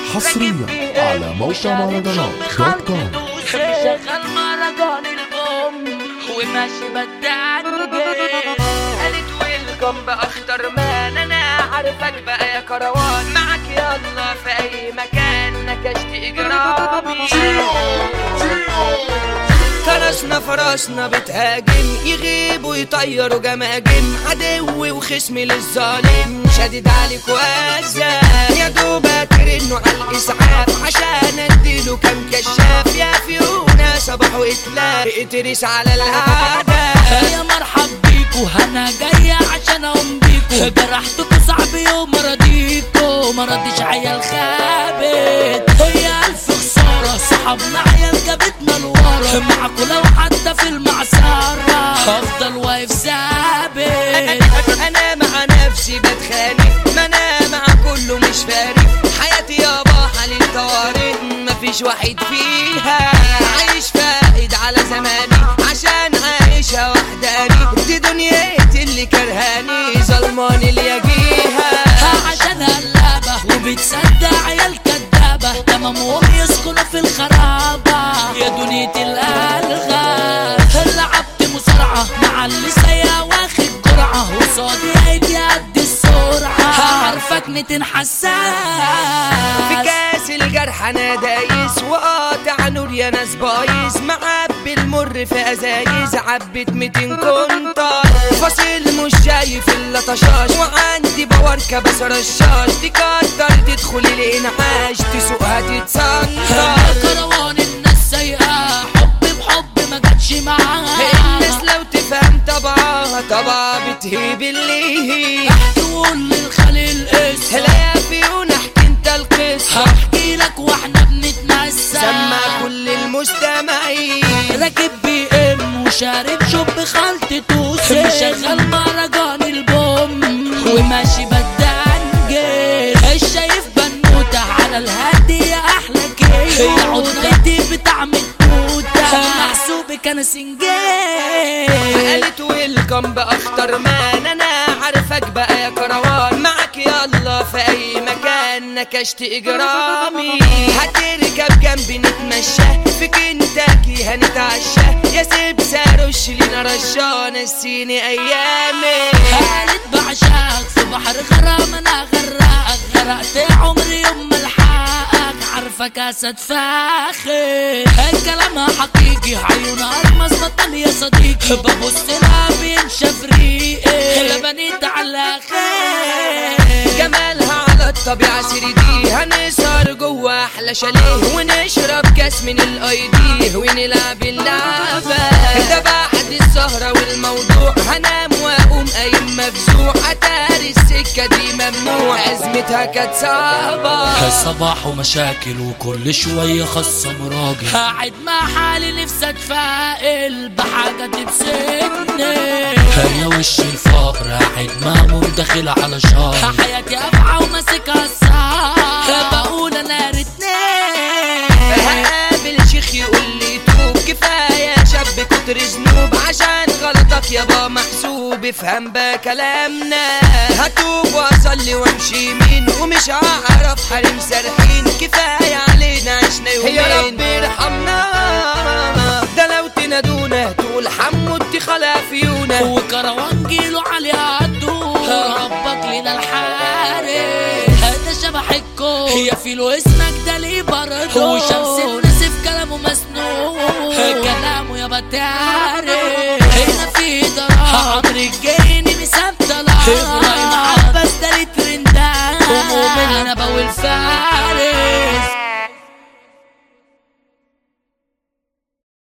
حصريا على موقع مهرجانات دوت كوم شغال مهرجان البوم وماشي بدعني قالت ويلكم باخطر مان انا عارفك بقى يا كروان معاك يلا في اي مكان نكشت اجرامي كرسنا فرسنا بتهاجم يغيبوا يطيروا جماجم عدو وخصمي للظالم شديد عليك وازا يا دوبك رنوا على الاسعاف عشان اديله كام كشاف يا فيونا صباح واتلاف اترس على الاعداء يا مرحب بيكو انا جاية عشان اقوم بيكو جرحتكو صعب يوم راضيكو ما راضيش عيال خابت هي الف خسارة صحابنا عيال جابتنا لورا معاكو لو حتى في المعصرة هفضل واقف ثابت انا مع نفسي بتخانق ما انا مع كله مش فارق حياتي يابا حال الطوارئ مفيش واحد فيها عايش فائد على زماني عشان عايشها وحداني دي دنيتي اللي كرهاني ظلماني اللي يجيها عشان هلابة وبتصدق عيال كدابة تمامهم يسكنوا في الخرابة يا دنيا الألغى لعبت مصارعة مع اللي سيا واخد جرعة وصادي هيدي قد السرعة عارفك متين حساس في كاس الجرح انا دايس وقاطع نور يا ناس بايظ معبي المر في ازايز عبت 200 كونتر فاصل مش شايف الا طشاش وعندي بوركه بس رشاش تكتر تدخل الانعاش تسوقها تتسنطر كروان الناس سيئة حب بحب ما جاتش معاها الناس لو تفهم طبعها طبعا بتهيب اللي هي تقول للخليل اسم هلا يا فيونا احكي انت القصه هحكي لك واحنا بنتنسى سمع كل المستمعين راكب بي ام وشارب شوب خالتي توسي مشغل مهرجان البوم وماشي بدنجل شايف بنوتة على الهادي يا احلى كيف هي عضتي بطعم التوتة محسوبك انا سنجل قالت ويلكم باخطر مان انا عارفك بقى يا كروان معك يلا في اي مكان نكشت اجرامي هتركب جنبي نتمشى في كنتاكي هنتعشى يا سبسة رش لينا رشان السيني ايامي قالت بعشقك في بحر غرام انا غرقك غرقت عمري يوم ما الحقك عارفك اسد فاخر كلامها حقيقي عيونها الماس بطل يا صديقي ببص لها بينشف ريقي لبنيت على خير جمالها على الطبيعة سيريدي هنسهر جوا أحلى شاليه ونشرب كاس من الأيدي ونلعب اللعبة ده بعد السهرة والموضوع هنام وأقوم قايم مفزوع أتاري السكة دي ممنوع أزمتها كانت صعبة صباح ومشاكل وكل شوية خصم راجل قاعد مع حالي نفسي اتفائل بحاجة تبسطني هي وش الفقر قاعد مهموم داخل على شهر حياتي افعى وماسكها الصعب بقول انا ريتني هقابل شيخ يقول لي توب كفاية شاب كتر ذنوب عشان غلطك يابا محسوب افهم بقى كلامنا هتوب واصلي وامشي يمين ومش هعرف حريم سارحين كفاية علينا عشنا يومين يا رب ارحمنا ده لو تنادونا تقول حمودتي خلافيونا وكروان جيله علي عدو ربك لنا الحارس هذا شبح الكون هي فيلو اسمك ده ليه برضه هو شمس الناس في كلامه مسنون كلامه يا بتاري هنا في ضرب عمرو الجيني مثبت